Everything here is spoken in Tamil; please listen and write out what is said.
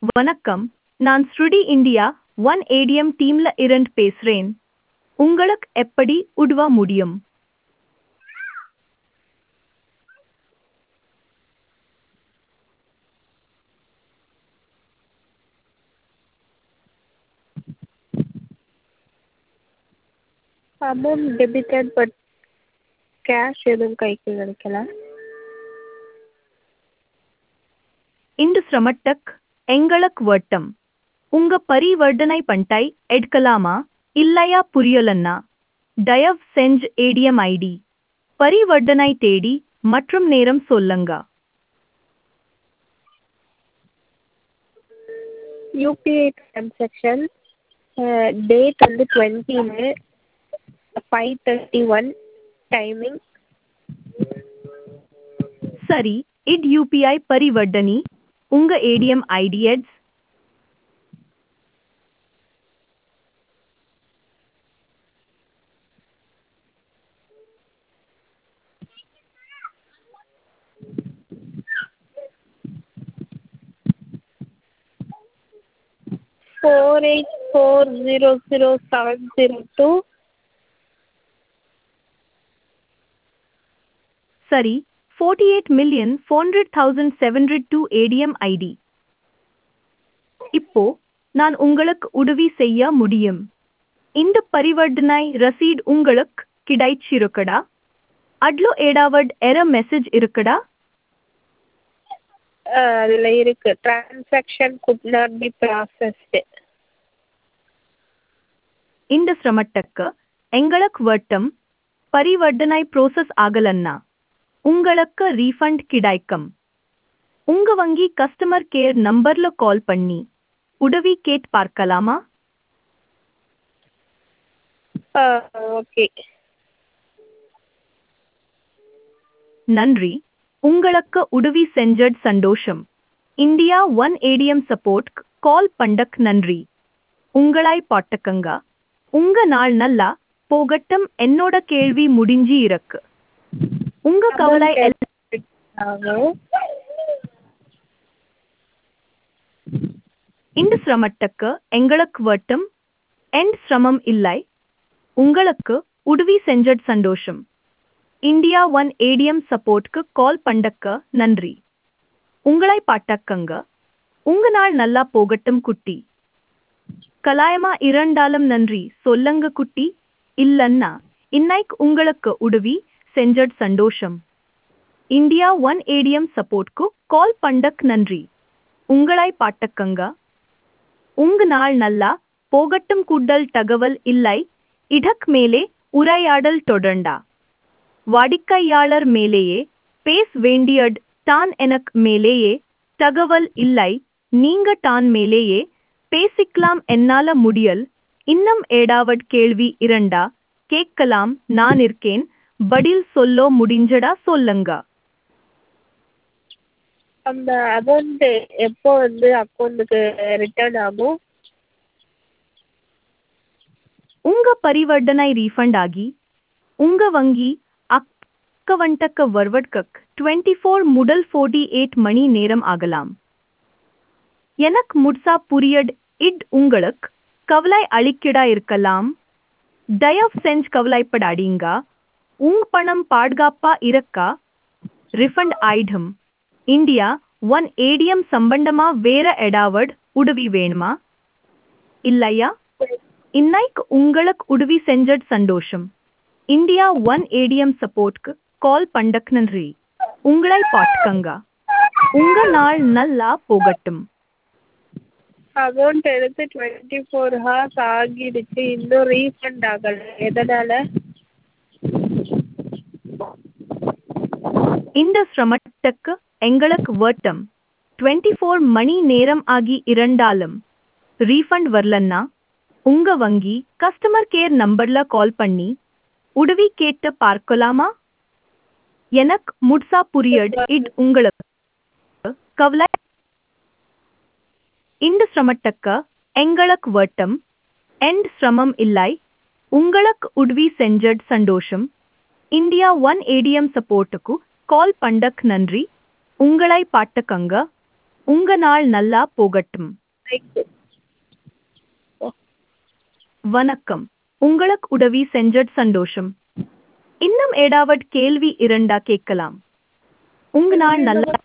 வணக்கம் நான் ஸ்ருடி இந்தியா ஒன் ஏடிஎம் டீம்ல இருந்து பேசுறேன் உங்களுக்கு எப்படி உதவ முடியும் அமௌண்ட் டெபிட்டட் பட் கேஷ் எதுவும் கைக்கு கிடைக்கல இந்த சிரமட்டக் எங்களுக்கு வட்டம் உங்க பரிவர்த்தனை பண்டை எடுக்கலாமா இல்லையா புரியலன்னா தயவு செஞ்சு ஏடிஎம் ஐடி பரிவர்த்தனை தேடி மற்றும் நேரம் சொல்லுங்க யூபிஐ ட்ரான்சாக்ஷன் டேட் வந்து டுவெண்ட்டீனு ஃபைவ் தேர்ட்டி ஒன் டைமிங் சரி இட் யூபிஐ பரிவர்த்தனி உங்க ஏடிஎம் ஐடி எட்ஸ் four eight four zero zero seven zero two சரி forty eight million four hundred thousand seven hundred two ATM ID இப்போ நான் உங்களுக்கு உதவி செய்ய முடியும் இந்த பரிவர்த்தனை ரசீட் உங்களுக்கு கிடைச்சிருக்கடா அட்லோ ஏடாவட் எர மெசேஜ் இருக்குடா அதில் இருக்குது transaction could not be processed இந்த சிரமட்டக்கு எங்களுக்கு வட்டம் பரிவர்த்தனை ப்ரோசஸ் ஆகலன்னா உங்களுக்கு ரீஃபண்ட் கிடைக்கும் உங்க வங்கி கஸ்டமர் கேர் நம்பர்ல கால் பண்ணி உதவி கேட் பார்க்கலாமா ஓகே நன்றி உங்களுக்கு உதவி செஞ்சட் சந்தோஷம் India one ATM support call பண்டக் நன்றி உங்களை பாட்டுக்கங்க உங்க நாள் நல்லா போகட்டும் என்னோட கேள்வி முடிஞ்சி இருக்கு உங்க கவலை எல்- ஆகும் இந்த சிரமத்துக்கு எங்களுக்கு வட்டம் எண்ட் சிரமம் இல்லை உங்களுக்கு உதவி செஞ்சட் சந்தோஷம் இந்தியா ஒன் ஏடிஎம் சப்போர்ட்க்கு கால் பண்டக்க நன்றி உங்களை பாட்டக்கங்க உங்க நாள் நல்லா போகட்டும் குட்டி கலாயமா இரண்டாலும் நன்றி சொல்லுங்க குட்டி இல்லன்னா இன்னைக்கு உங்களுக்கு உதவி செஞ்சட் சந்தோஷம் இந்தியா ஒன் ஏடிஎம் சப்போர்ட்க்கு கால் பண்டக் நன்றி உங்களை பாட்டக்கங்க உங்க நாள் நல்லா போகட்டும் கூட்டல் தகவல் இல்லை இடக் மேலே உரையாடல் தொடர்ந்தா வாடிக்கையாளர் மேலேயே பேச வேண்டியட் தான் எனக் மேலேயே தகவல் இல்லை நீங்க தான் மேலேயே பேசிக்கலாம் என்னால முடியல் இன்னும் ஏடாவட் கேள்வி இரண்டா கேட்கலாம் நான் இருக்கேன் பதில் சொல்லோ முடிஞ்சடா சொல்லுங்க அந்த அமௌண்ட்டு எப்போ வந்து அக்கௌண்ட்டுக்கு ரிட்டர்ன் ஆகும் உங்க பரிவர்த்தனை ரீஃபண்ட் ஆகி உங்க வங்கி அக்கவண்டக்க வருவட்கக் டுவெண்ட்டி ஃபோர் முதல் ஃபோர்ட்டி எயிட் மணி நேரம் ஆகலாம் எனக்கு முட்சா புரியட் இட் உங்களுக்கு கவலை அளிக்கிடா இருக்கலாம் தயவு செஞ்சு கவலைப்படாதீங்க உங் பணம் பாதுகாப்பா இருக்கா ரிஃபண்ட் ஆயிடும் இந்தியா ஒன் ஏடிஎம் சம்பந்தமா வேற எடாவட் உதவி வேணுமா இல்லையா இன்னைக்கு உங்களுக்கு உதவி செஞ்சட் சந்தோஷம் இந்தியா ஒன் ஏடிஎம் சப்போர்ட்க்கு கால் பண்டக் நன்றி உங்களை பாட்டுக்கங்க உங்க நாள் நல்லா போகட்டும் அமௌண்ட் எடுத்து டுவெண்ட்டி ஃபோர் ஹார்ஸ் ஆகிடுச்சு இன்னும் ரீஃபண்ட் ஆகலை எதனால் இந்த சிரமத்துக்கு எங்களுக்கு வட்டம் டுவெண்ட்டி ஃபோர் மணி நேரம் ஆகி இரண்டாலும் ரீஃபண்ட் வரலன்னா உங்க வங்கி கஸ்டமர் கேர் நம்பர்ல கால் பண்ணி உதவி கேட்டு பார்க்கலாமா எனக்கு முட்சா புரியட் இட் உங்களுக்கு கவலை இந்த சிரமத்துக்கு எங்களுக்கு வட்டம் எண்ட் சிரமம் இல்லை உங்களுக்கு உதவி செஞ்சட் சந்தோஷம் இந்தியா ஒன் ஏடிஎம் சப்போர்ட்டுக்கு கால் பண்டக் நன்றி உங்களை பாட்டுக்கங்க உங்க நாள் நல்லா போகட்டும் தேங்க்யூ வணக்கம் உங்களுக்கு உதவி செஞ்சட் சந்தோஷம் இன்னும் ஏதாவது கேள்வி இரண்டா கேட்கலாம் உங்க நாள் நல்லா